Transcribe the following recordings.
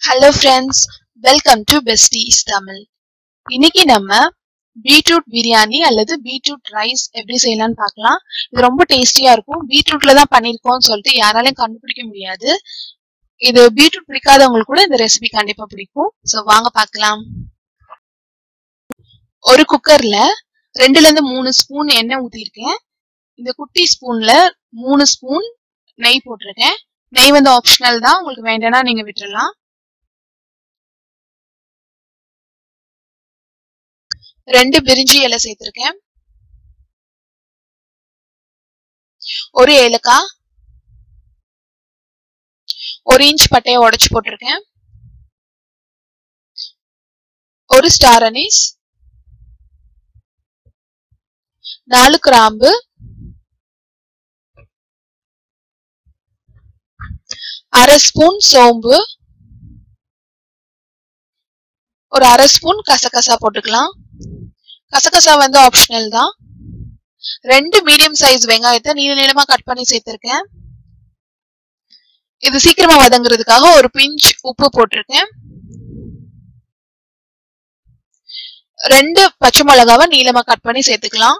hello friends welcome to besties Tamil இன்னைக்கு நம்ம beetroot biryani அல்லது பீட்ரூட் ரைஸ் எப்படி செய்யலாம்னு பார்க்கலாம் இது ரொம்ப டேஸ்டியா இருக்கும் பீட்ரூட்ல தான் பண்ணிருக்கோம்னு சொல்லிட்டு யாராலையும் கண்டுபிடிக்க முடியாது இது பீட்ரூட் பிடிக்காதவங்களுக்கு கூட இந்த ரெசிபி கண்டிப்பா பிடிக்கும் ஸோ வாங்க பார்க்கலாம் ஒரு குக்கர்ல ரெண்டுல இருந்து மூணு ஸ்பூன் எண்ணெய் ஊத்திருக்கேன் இந்த குட்டி ஸ்பூன்ல மூணு ஸ்பூன் நெய் போட்டிருக்கேன் நெய் வந்து ஆப்ஷனல் தான் உங்களுக்கு வேண்டாம்னா நீங்க விட்டுறலாம் ரெண்டு பிரிஞ்சி இலை சேர்த்திருக்கேன் ஒரு ஏலக்காய் ஒரு இன்ச் பட்டையை உடைச்சு போட்டிருக்கேன் ஒரு ஸ்டார் அனீஸ் நாலு கிராம்பு அரை ஸ்பூன் சோம்பு ஒரு அரை ஸ்பூன் கசகசா போட்டுக்கலாம் கசகசா வந்து ஆப்ஷனல் தான் ரெண்டு மீடியம் சைஸ் வெங்காயத்தை நீள நீளமா கட் பண்ணி சேர்த்திருக்கேன் இது சீக்கிரமா வதங்குறதுக்காக ஒரு பிஞ்ச் உப்பு போட்டிருக்கேன் ரெண்டு பச்சை மிளகாவை நீளமா கட் பண்ணி சேர்த்துக்கலாம்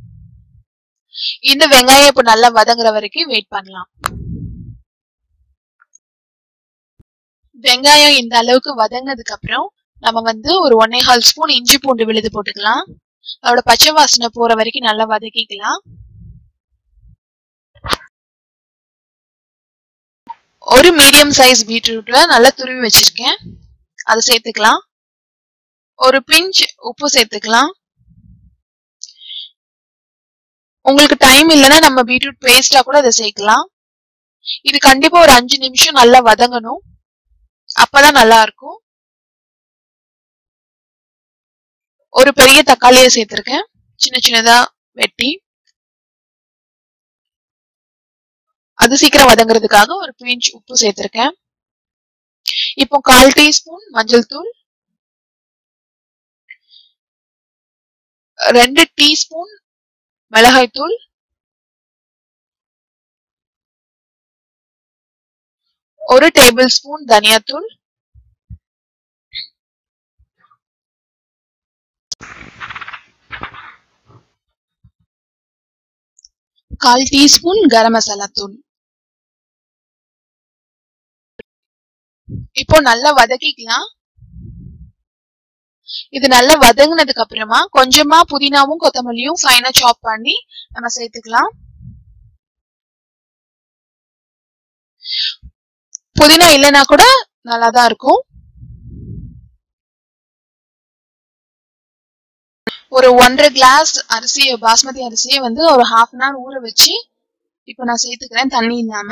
இந்த வெங்காயம் இப்ப நல்லா வதங்குற வரைக்கும் வெயிட் பண்ணலாம் வெங்காயம் இந்த அளவுக்கு வதங்கினதுக்கு அப்புறம் நம்ம வந்து ஒரு ஒன்னே கால் ஸ்பூன் இஞ்சி பூண்டு விழுது போட்டுக்கலாம் அதோட பச்சை வாசனை போற வரைக்கும் நல்லா வதக்கிக்கலாம் ஒரு மீடியம் சைஸ் பீட்ரூட்ல நல்லா துருவி வச்சிருக்கேன் அதை சேர்த்துக்கலாம் ஒரு பிஞ்ச் உப்பு சேர்த்துக்கலாம் உங்களுக்கு டைம் இல்லைன்னா நம்ம பீட்ரூட் பேஸ்டா கூட அதை சேர்க்கலாம் இது கண்டிப்பா ஒரு அஞ்சு நிமிஷம் நல்லா வதங்கணும் அப்பதான் நல்லா இருக்கும் ஒரு பெரிய தக்காளியை சேர்த்திருக்கேன் சின்ன சின்னதா வெட்டி அது சீக்கிரம் வதங்குறதுக்காக ஒரு பிஞ்ச் உப்பு சேர்த்திருக்கேன் இப்போ கால் டீஸ்பூன் மஞ்சள் தூள் ரெண்டு டீஸ்பூன் மிளகாய் தூள் ஒரு டேபிள் ஸ்பூன் தனியாத்தூள் கால் டீஸ்பூன் கரம் மசாலா தூள் இப்போ நல்லா வதக்கிக்கலாம் இது நல்லா வதங்கினதுக்கு அப்புறமா கொஞ்சமா புதினாவும் கொத்தமல்லியும் ஃபைனா சாப் பண்ணி நம்ம சேர்த்துக்கலாம் புதினா இல்லைன்னா கூட நல்லா தான் இருக்கும் ஒரு ஒன்றரை கிளாஸ் அரிசியை பாஸ்மதி அரிசியை வந்து ஒரு ஹாஃப் அன் ஹவர் ஊற வச்சு இப்போ நான் சேர்த்துக்கிறேன் தண்ணி இல்லாம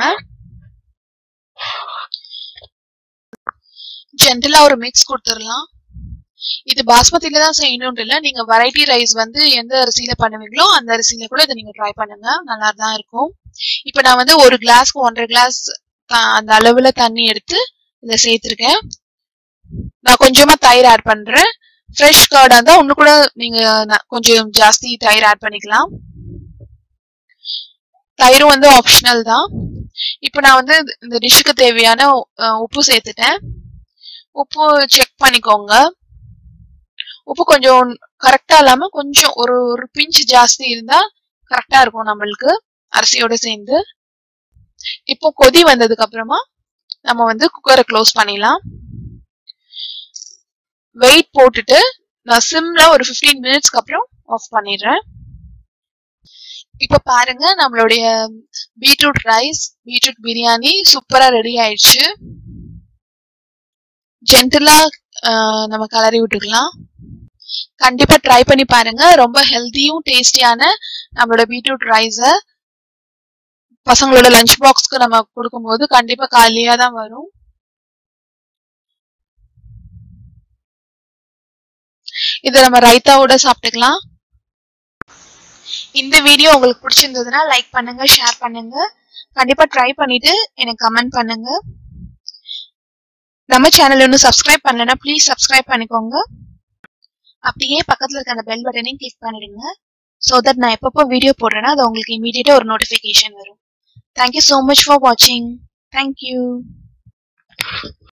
ஜென்ரலா ஒரு மிக்ஸ் கொடுத்துடலாம் இது பாஸ்மதியில தான் செய்யணும்னு இல்லை நீங்க வெரைட்டி ரைஸ் வந்து எந்த அரிசியில பண்ணுவீங்களோ அந்த அரிசியில கூட இதை நீங்க ட்ரை பண்ணுங்க நல்லா தான் இருக்கும் இப்போ நான் வந்து ஒரு கிளாஸ்க்கு ஒன்றரை கிளாஸ் அந்த அளவுல தண்ணி எடுத்து இதை சேர்த்திருக்கேன் நான் கொஞ்சமா தயிர் ஆட் பண்றேன் ஃப்ரெஷ் கர்டா இருந்தா இன்னும் கூட நீங்க கொஞ்சம் ஜாஸ்தி தயிர் ஆட் பண்ணிக்கலாம் தயிரும் வந்து ஆப்ஷனல் தான் இப்போ நான் வந்து இந்த டிஷ்ஷுக்கு தேவையான உப்பு சேர்த்துட்டேன் உப்பு செக் பண்ணிக்கோங்க உப்பு கொஞ்சம் கரெக்டா இல்லாம கொஞ்சம் ஒரு ஒரு பிஞ்ச் ஜாஸ்தி இருந்தா கரெக்டா இருக்கும் நம்மளுக்கு அரிசியோட சேர்ந்து இப்போ கொதி வந்ததுக்கு அப்புறமா நம்ம வந்து குக்கரை க்ளோஸ் பண்ணிடலாம் வெயிட் போட்டுட்டு நான் சிம்ல ஒரு ஃபிஃப்டீன் மினிட்ஸ்க்கு அப்புறம் ஆஃப் பண்ணிடுறேன் இப்போ பாருங்க நம்மளுடைய பீட்ரூட் ரைஸ் பீட்ரூட் பிரியாணி சூப்பரா ரெடி ஆயிடுச்சு ஜென்டலா நம்ம கலரி விட்டுக்கலாம் கண்டிப்பா ட்ரை பண்ணி பாருங்க ரொம்ப ஹெல்த்தியும் டேஸ்டியான நம்மளோட பீட்ரூட் ரைஸை பசங்களோட லஞ்ச் பாக்ஸ்க்கு நம்ம கொடுக்கும்போது கண்டிப்பா காலியா தான் வரும் இதை நம்ம ரைத்தாவோட சாப்பிட்டுக்கலாம் இந்த வீடியோ உங்களுக்கு பிடிச்சிருந்ததுன்னா லைக் பண்ணுங்க ஷேர் பண்ணுங்க கண்டிப்பா ட்ரை பண்ணிட்டு எனக்கு கமெண்ட் பண்ணுங்க நம்ம சேனல் இன்னும் சப்ஸ்கிரைப் பண்ணலன்னா ப்ளீஸ் சப்ஸ்கிரைப் பண்ணிக்கோங்க அப்படியே பக்கத்துல இருக்க அந்த பெல் பட்டனையும் கிளிக் பண்ணிடுங்க ஸோ தட் நான் எப்பப்போ வீடியோ போடுறேன்னா அது உங்களுக்கு இமீடியட்டா ஒரு நோட்டிஃபிகேஷன் வரும் தேங்க்யூ ஸோ மச் ஃபார் வாட்சிங் தேங்க்யூ